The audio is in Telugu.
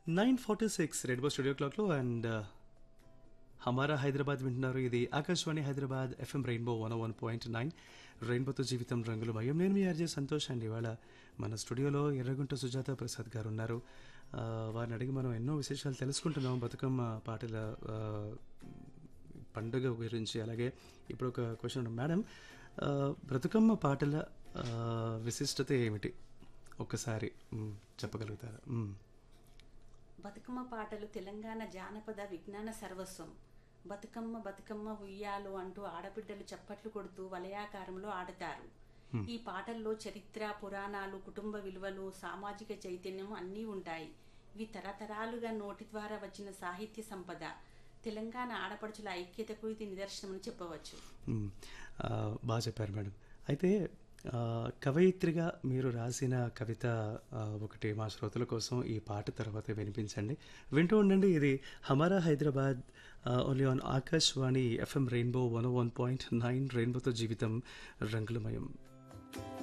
nine forty six rainbow studio క్లాక్లో అండ్ హమారా హైదరాబాద్ వింటున్నారు ఇది Akashvani Hyderabad FM rainbow one one point nine రెయిన్బోతో జీవితం రంగులు మయం నేను మీ ఆర్జే సంతోష్ అండి ఇవాళ మన స్టూడియోలో ఎర్రగుంట సుజాత ప్రసాద్ గారు ఉన్నారు ఆ, వారిని అడిగి మనం ఎన్నో విశేషాలు తెలుసుకుంటున్నాం బతుకమ్మ పాటల ఆ, పండుగ గురించి అలాగే ఇప్పుడు ఒక క్వశ్చన్ మేడం ఆ, బ్రతుకమ్మ పాటల ఆ, విశిష్టత ఏమిటి ఒక్కసారి మ్, చెప్పగలుగుతారా మ్, బతుకమ్మ పాటలు తెలంగాణ జానపద విజ్ఞాన సర్వస్వం బతుకమ్మ బతుకమ్మ ఉయ్యాలు అంటూ ఆడబిడ్డలు చప్పట్లు కొడుతూ వలయాకారంలో ఆడతారు ఈ పాటల్లో చరిత్ర పురాణాలు కుటుంబ విలువలు సామాజిక చైతన్యం అన్నీ ఉంటాయి ఇవి తరతరాలుగా నోటి ద్వారా వచ్చిన సాహిత్య సంపద తెలంగాణ ఆడపడుచుల ఐక్యతకు ఇది నిదర్శనమని చెప్పవచ్చు మ్, ఆ, బాగా చెప్పారు మేడం అయితే ఆ, కవయిత్రిగా మీరు రాసిన కవిత ఆ, ఒకటి మా శ్రోతల కోసం ఈ పాట తర్వాత వినిపించండి వింటూ ఉండండి ఇది Hamara Hyderabad only on Akashvani FM rainbow one one point nine రెయిన్బోతో జీవితం రంగులమయం